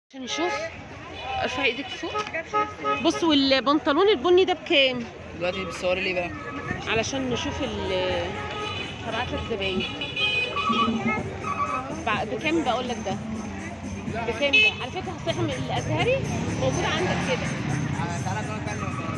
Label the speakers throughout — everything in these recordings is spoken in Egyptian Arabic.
Speaker 1: عشان نشوف ارفع ايدك فوق بص والبنطلون البني ده بكام
Speaker 2: دلوقتي بتصوري ليه بقى؟
Speaker 1: علشان نشوف ال هبعت لك زباين بع- بكام بقول لك ده بكام ده على فكره صحيح من الازهري موجود عندك كده
Speaker 2: تعالى نقعد نتكلم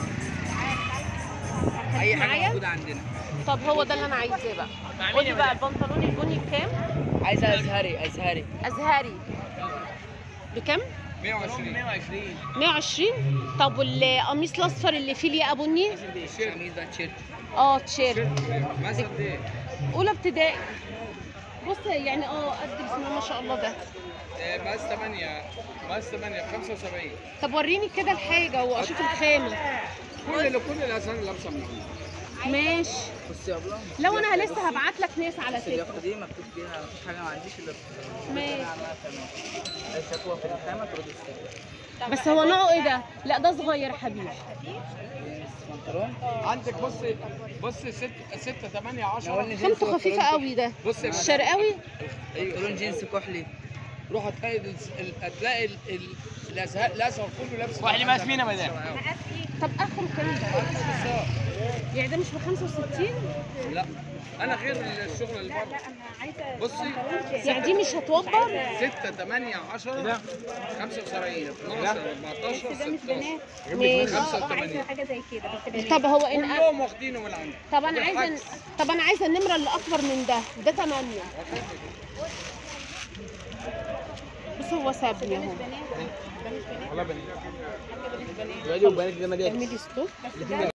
Speaker 1: خليك
Speaker 2: اي حاجه
Speaker 1: معايا
Speaker 2: موجوده عندنا
Speaker 1: طب هو ده اللي انا عايزاه بقى قولي بقى البنطلون البني بكام
Speaker 2: عايزه ازهري ازهري
Speaker 1: ازهري بكام
Speaker 2: 120 120
Speaker 1: 120 طب والقميص الاصفر اللي فيه الياقه بني
Speaker 2: القميص ده تيشيرت
Speaker 1: اه تيشيرت
Speaker 2: مثلا ايه؟
Speaker 1: اولى ابتدائي بص يعني اه قد بسم الله ما شاء الله ده
Speaker 3: ماس 8 ماس 8 75
Speaker 1: طب وريني كده الحاجه واشوف الخامه
Speaker 3: كل اللي كل الاسامي لابسه من عندي
Speaker 1: ماشي
Speaker 2: بصي يا ابله
Speaker 1: لو انا لسه هبعت لك ناس على
Speaker 2: بس
Speaker 1: فكره
Speaker 2: اليافطه دي مكتوب فيها مفيش حاجه ما عنديش الا
Speaker 1: ماشي.
Speaker 2: انا عاملها تمام الشكوى في الخامه ترد السكه
Speaker 1: بس هو نوعه ايه ده لا ده صغير يا حبيبي
Speaker 2: بنطلون
Speaker 3: عندك بصي بصي 6 6 8 10
Speaker 2: نقول
Speaker 1: خامته خفيفه قوي ده
Speaker 3: بصي يا
Speaker 1: الشرقاوي
Speaker 2: بنطلون جينز كحلي
Speaker 3: روح هتلاقي ال- ال- هتلاقي ال- ال- الازهار الازهر كله لابس
Speaker 2: كحلي ماس مين يا مدام؟
Speaker 1: طب اخره كام ده يعني ده مش ب 65
Speaker 3: لا انا غير الشغل اللي بره بصي
Speaker 1: يعني دي مش هتوفر
Speaker 3: 6 8 10 75 12 14 16
Speaker 1: ماشي
Speaker 3: 85
Speaker 4: حاجه زي كده بس
Speaker 1: طب هو ان
Speaker 3: كلهم واخدينه من عندي
Speaker 1: طب انا عايزه
Speaker 3: بالعكس.
Speaker 1: طب انا عايزه النمره اللي اكبر من ده ده 8 بص هو سابني اهو
Speaker 2: دلوقتي وبنات ده مليان
Speaker 1: اعملي ستوب